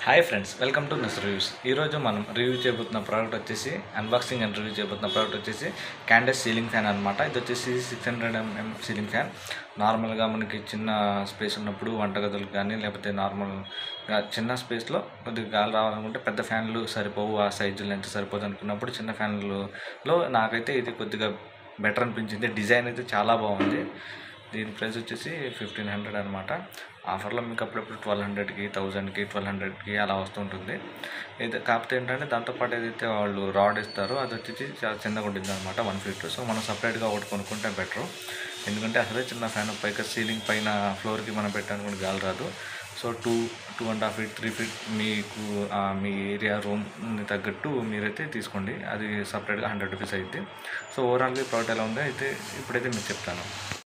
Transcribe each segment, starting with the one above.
hi friends welcome to miss reviews ఈరోజు మనం review చేయబోతున్న ప్రోడక్ట్ వచ్చేసి అన్బాక్సింగ్ అండ్ రివ్యూ చేయబోతున్న ప్రోడక్ట్ వచ్చేసి క్యాండస్ సీలింగ్ ఫ్యాన్ అనమాట ఇది వచ్చేసి six hundred MM ceiling fan నార్మల్గా మనకి చిన్న స్పేస్ ఉన్నప్పుడు వంటగదులకు కానీ లేకపోతే నార్మల్గా చిన్న స్పేస్లో కొద్దిగా గాలి రావాలనుకుంటే పెద్ద ఫ్యాన్లు సరిపోవు ఆ సైజు లెంత్ సరిపోదు అనుకున్నప్పుడు చిన్న ఫ్యాన్లలో నాకైతే ఇది కొద్దిగా బెటర్ అనిపించింది డిజైన్ అయితే చాలా బాగుంది దీని ప్రైస్ వచ్చేసి ఫిఫ్టీన్ హండ్రెడ్ అనమాట ఆఫర్లో మీకు అప్పుడప్పుడు ట్వెల్వ్ హండ్రెడ్కి థౌజండ్కి ట్వెల్వ్ హండ్రెడ్కి అలా వస్తుంటుంది అయితే కాకపోతే ఏంటంటే దాంతోపాటు ఏదైతే వాళ్ళు రాడ్ ఇస్తారో అది వచ్చేసి చాలా చిన్నగా ఉంటుంది అనమాట వన్ ఫీట్ సో మనం సపరేట్గా ఒకటి కొనుక్కుంటే బెటర్ ఎందుకంటే అసలే చిన్న ఫ్యాన్ పైగా సీలింగ్ పైన ఫ్లోర్కి మనం పెట్టడానికి కూడా గాలి రాదు so two two and half feet three feet మీకు ఆ, మీ ఏరియా రూమ్ తగ్గట్టు మీరైతే తీసుకోండి అది సపరేట్గా హండ్రెడ్ రూపీస్ అయితే సో ఓవరాల్గా ప్రోడక్ట్ ఎలా ఉందో అయితే ఇప్పుడైతే మీకు చెప్తాను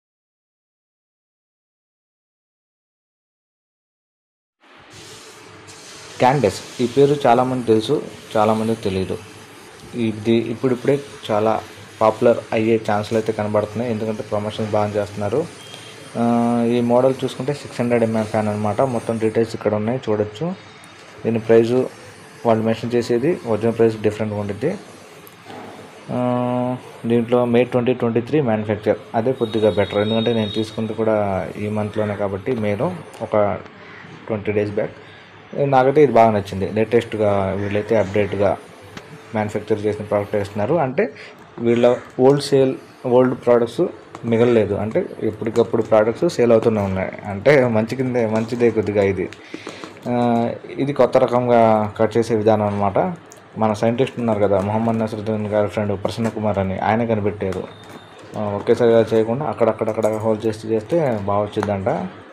క్యాండెస్ ఈ పేరు చాలామంది తెలుసు చాలామందికి తెలియదు ఇది ఇప్పుడిప్పుడే చాలా పాపులర్ అయ్యే ఛాన్సులు అయితే కనబడుతున్నాయి ఎందుకంటే ప్రమోషన్స్ బాగా చేస్తున్నారు ఆ, ఈ మోడల్ చూసుకుంటే సిక్స్ హండ్రెడ్ ఎంఎం ఫ్యాన్ అనమాట మొత్తం డీటెయిల్స్ ఇక్కడ ఉన్నాయి చూడొచ్చు దీని ప్రైజు వాళ్ళు మెన్షన్ చేసేది ఒరిజినల్ ప్రైస్ డిఫరెంట్గా ఉంటుంది ఆ, దీంట్లో May twenty twenty three manufacture అదే కొద్దిగా బెటర్ ఎందుకంటే నేను తీసుకుంది కూడా ఈ మంత్లోనే కాబట్టి మేలో ఒక ట్వంటీ డేస్ బ్యాక్ నాకైతే ఇది బాగా నచ్చింది లేటెస్ట్గా వీళ్ళైతే అప్డేట్గా మ్యానుఫ్యాక్చర్ చేసిన ప్రోడక్ట్ వేస్తున్నారు అంటే వీళ్ళ ఓల్డ్ సేల్ ఓల్డ్ ప్రోడక్ట్స్ మిగలలేదు అంటే ఎప్పటికప్పుడు ప్రోడక్ట్స్ సేల్ అవుతూనే ఉన్నాయి అంటే మంచి కిందే మంచిదే కొద్దిగా ఇది ఆ, ఇది కొత్త రకంగా కట్ చేసే విధానం అనమాట మన సైంటిస్ట్ ఉన్నారు కదా మొహమ్మద్ నసరుద్దీన్ గారి ఫ్రెండ్ ప్రసన్న కుమార్ అని ఆయన కనిపెట్టారు ఆ, ఒకేసారిగా చేయకుండా అక్కడక్కడక్కడ హోల్ చేసి చేస్తే బాగా వచ్చిందంట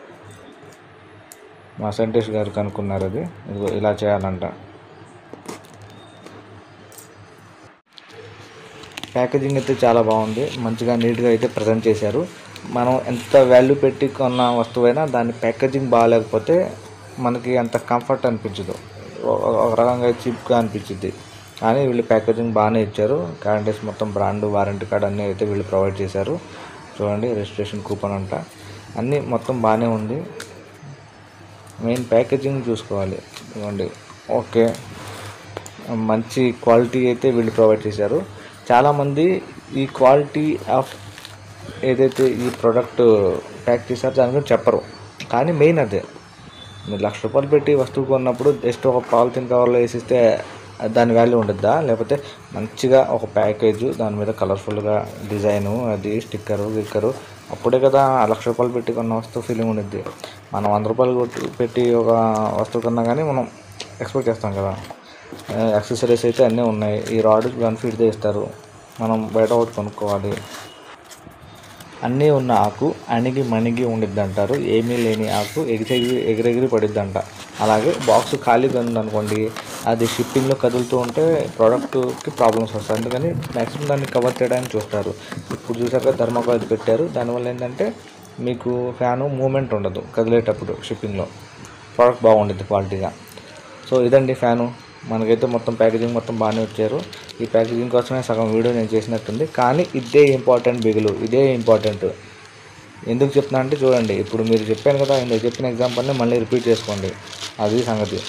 మా సైంటిస్ట్ గారు కనుక్కున్నారు అది ఇదిగో ఇలా చేయాలంట ప్యాకేజింగ్ అయితే చాలా బాగుంది మంచిగా నీట్గా అయితే ప్రజెంట్ చేశారు మనం ఎంత వాల్యూ పెట్టి కొన్న వస్తువైనా దాని ప్యాకేజింగ్ బాగాలేకపోతే మనకి అంత కంఫర్ట్ అనిపించదు ఒక ఒక రకంగా చీప్గా అనిపించింది కానీ వీళ్ళు ప్యాకేజింగ్ బాగానే ఇచ్చారు క్యారెంటీస్ మొత్తం బ్రాండ్ వారంటీ కార్డ్ అన్నీ అయితే వీళ్ళు ప్రొవైడ్ చేశారు చూడండి రిజిస్ట్రేషన్ కూపన్ అంట అన్నీ మొత్తం బాగానే ఉంది మెయిన్ ప్యాకేజింగ్ చూసుకోవాలి ఇవ్వండి ఓకే మంచి క్వాలిటీ అయితే వీళ్ళు ప్రొవైడ్ చేశారు చాలామంది ఈ క్వాలిటీ ఆఫ్ ఏదైతే ఈ ప్రోడక్ట్ ప్యాక్ చేశారో దాని గురించి చెప్పరు కానీ మెయిన్ అదే మీరు లక్ష రూపాయలు పెట్టి వస్తువు కొన్నప్పుడు జస్ట్ ఒక పాలిథిన్ కవర్లో వేసిస్తే దాని వాల్యూ ఉండద్దా లేకపోతే మంచిగా ఒక ప్యాకేజ్ దాని మీద కలర్ఫుల్గా డిజైను అది స్టిక్కరు గిక్కరు అప్పుడే కదా ఆ లక్ష రూపాయలు పెట్టి కొన్న వస్తువు ఫీలింగ్ ఉండిద్ది మనం వంద రూపాయలు కొట్టి- పెట్టి ఒక వస్తువు కొన్నా కానీ మనం ఎక్స్పెక్ట్ చేస్తాం కదా యాక్సెసరీస్ అయితే అన్నీ ఉన్నాయి ఈ రాడ్ వన్ ఫీట్దే ఇస్తారు మనం బయట ఒకటి కొనుక్కోవాలి అన్నీ ఉన్న ఆకు అణిగి మణిగి ఉండిద్ది అంటారు ఏమీ లేని ఆకు ఎగిరెగిరి ఎగిరెగిరి పడిద్దంట అలాగే బాక్స్ ఖాళీగా ఉందనుకోండి అది షిప్పింగ్లో కదులుతూ ఉంటే ప్రోడక్ట్కి ప్రాబ్లమ్స్ వస్తాయి అందుకని మ్యాక్సిమం దాన్ని కవర్ చేయడానికి చూస్తారు ఇప్పుడు చూసాక ధర్మకాయలు పెట్టారు దానివల్ల ఏంటంటే మీకు ఫ్యాను మూమెంట్ ఉండదు కదిలేటప్పుడు షిప్పింగ్లో ప్రోడక్ట్ బాగుండిద్ది క్వాలిటీగా సో ఇదండి ఫ్యాను మనకైతే మొత్తం ప్యాకేజింగ్ మొత్తం బాగానే వచ్చారు ఈ ప్యాకేజింగ్ కోసమే సగం వీడియో నేను చేసినట్టుంది కానీ ఇదే ఇంపార్టెంట్ బిగులు ఇదే ఇంపార్టెంట్ ఎందుకు చెప్తున్నా అంటే చూడండి ఇప్పుడు మీరు చెప్పాను కదా నేను చెప్పిన ఎగ్జాంపుల్ని మళ్ళీ రిపీట్ చేసుకోండి అది సంగతి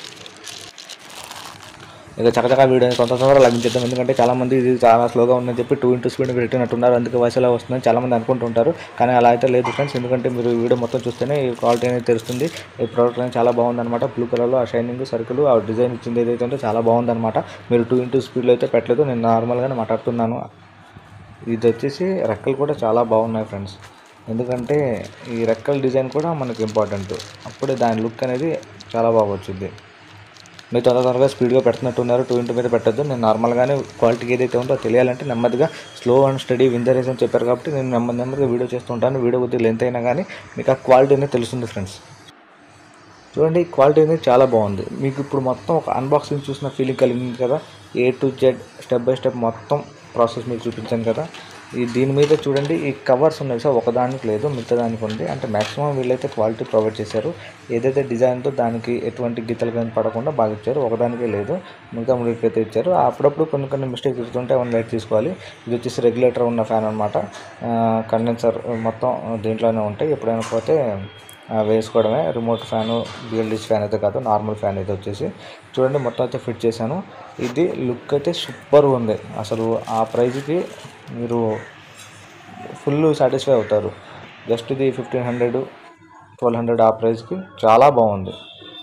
ఇక చక్కచక్క వీడియోని తొందర తొందరగా లభించేద్దాం ఎందుకంటే చాలామంది ఇది చాలా స్లోగా ఉందని చెప్పి టూ ఇంటూ స్పీడ్ పెట్టినట్టున్నారు అందుకే వాయిస్ ఎలా వస్తుందని చాలామంది అనుకుంటుంటారు కానీ అలా అయితే లేదు ఫ్రెండ్స్ ఎందుకంటే మీరు ఈ వీడియో మొత్తం చూస్తేనే ఈ క్వాలిటీ అనేది తెలుస్తుంది ఈ ప్రోడక్ట్ అనేది చాలా బాగుందన్నమాట బ్లూ కలర్లో ఆ షైనింగ్ సర్కిల్ ఆ డిజైన్ ఇచ్చింది ఏదైతే ఉందో చాలా బాగుందన్నమాట మీరు టూ ఇంటూ స్పీడ్లో అయితే పెట్టలేదు నేను నార్మల్గానే మాట్లాడుతున్నాను ఇది వచ్చేసి రెక్కలు కూడా చాలా బాగున్నాయి ఫ్రెండ్స్ ఎందుకంటే ఈ రెక్కల డిజైన్ కూడా మనకి ఇంపార్టెంట్ అప్పుడే దాని లుక్ అనేది చాలా బాగా వచ్చింది మీరు తొందర తొందరగా స్పీడ్గా పెడుతున్నట్టున్నారు టూ ఇంటూ మీద పెట్టద్దు నేను నార్మల్గానే క్వాలిటీ ఏదైతే ఉందో అది తెలియాలంటే నెమ్మదిగా స్లో అండ్ స్టడీ విందరేస్ అని చెప్పారు కాబట్టి నేను నెమ్మది నెమ్మదిగా వీడియో చేస్తుంటాను వీడియో కొద్దిగా లెంత్ అయినా కానీ మీకు ఆ క్వాలిటీ అనేది తెలుస్తుంది ఫ్రెండ్స్ చూడండి క్వాలిటీ అనేది చాలా బాగుంది మీకు ఇప్పుడు మొత్తం ఒక అన్బాక్సింగ్ చూసిన ఫీలింగ్ కలిగింది కదా A to Z step by step మొత్తం ప్రాసెస్ మీకు చూపించాను కదా ఈ దీని మీద చూడండి ఈ కవర్స్ ఉన్నాయి సార్ ఒకదానికి లేదు మిగతా దానికి ఉంది అంటే మాక్సిమం వీళ్ళైతే క్వాలిటీ ప్రొవైడ్ చేశారు ఏదైతే డిజైన్తో దానికి ఎటువంటి గీతలు కానీ పడకుండా బాగా ఇచ్చారు ఒకదానికే లేదు మిగతా మూడింటికి అయితే ఇచ్చారు అప్పుడప్పుడు కొన్ని కొన్ని మిస్టేక్స్ ఇస్తుంటే అవన్నీ లైట్ తీసుకోవాలి ఇది వచ్చేసి రెగ్యులేటర్ ఉన్న ఫ్యాన్ అనమాట కండెన్సర్ మొత్తం దీంట్లోనే ఉంటాయి ఎప్పుడైనా పోతే ఆ, వేసుకోవడమే రిమోట్ ఫ్యాను బిఎల్డిస్ ఫ్యాన్ అయితే కాదు నార్మల్ ఫ్యాన్ అయితే వచ్చేసి చూడండి మొత్తం అయితే ఫిట్ చేశాను ఇది లుక్ అయితే సూపర్ ఉంది అసలు ఆ ప్రైజ్కి మీరు ఫుల్ సాటిస్ఫై అవుతారు జస్ట్ ఇది ఫిఫ్టీన్ హండ్రెడ్ ట్వెల్వ్ హండ్రెడ్ ఆ ప్రైస్కి చాలా బాగుంది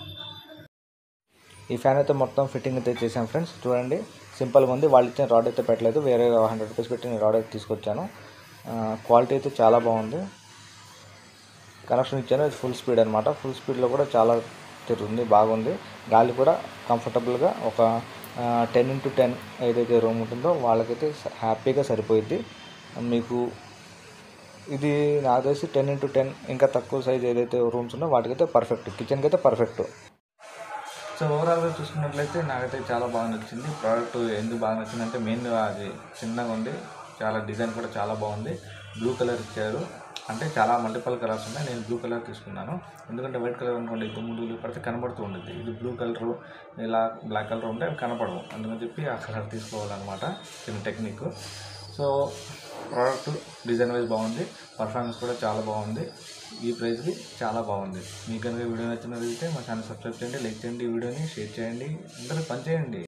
ఈ ఫ్యాన్ అయితే మొత్తం ఫిట్టింగ్ అయితే చేశాను ఫ్రెండ్స్ చూడండి సింపుల్గా ఉంది వాళ్ళు ఇచ్చిన రాడ్ అయితే పెట్టలేదు వేరే హండ్రెడ్ రూపీస్ పెట్టి నేను రాడ్ అయితే తీసుకొచ్చాను క్వాలిటీ అయితే చాలా బాగుంది కనెక్షన్ ఇచ్చాను ఇది ఫుల్ స్పీడ్ అనమాట ఫుల్ స్పీడ్లో కూడా చాలా తిరుగుతుంది బాగుంది గాలి కూడా కంఫర్టబుల్గా ఒక టెన్ ఇంటూ టెన్ ఏదైతే రూమ్ ఉంటుందో వాళ్ళకైతే స- హ్యాపీగా సరిపోయిద్ది మీకు ఇది నాకు తెలిసి టెన్ ఇంటూ టెన్ ఇంకా తక్కువ సైజ్ ఏదైతే రూమ్స్ ఉన్నో వాటికైతే పర్ఫెక్ట్ కిచెన్కి అయితే పర్ఫెక్ట్ సో ఓవరాల్గా చూసుకున్నట్లయితే నాకైతే చాలా బాగా నచ్చింది ప్రోడక్ట్ ఎందుకు బాగా నచ్చిందంటే మెయిన్ అది చిన్నగా ఉంది చాలా డిజైన్ కూడా చాలా బాగుంది బ్లూ కలర్ ఇచ్చారు అంటే చాలా మల్టిపల్ కలర్స్ ఉన్నాయి నేను బ్లూ కలర్ తీసుకున్నాను ఎందుకంటే వైట్ కలర్ అనుకోండి దుమ్ములు పడితే కనబడుతూ ఉండేది ఇది బ్లూ కలర్ ఇలా బ్లాక్ కలర్ ఉంటే అవి కనపడవు అందుకని చెప్పి ఆ కలర్ తీసుకోవాలన్నమాట చిన్న technique so product design wise బాగుంది పర్ఫార్మెన్స్ కూడా చాలా బాగుంది ఈ ప్రైస్కి చాలా బాగుంది మీకు కనుక వీడియో నచ్చినట్లయితే మా ఛానల్ సబ్స్క్రైబ్ చేయండి లైక్ చేయండి ఈ వీడియోని షేర్ చేయండి అందరూ పని చేయండి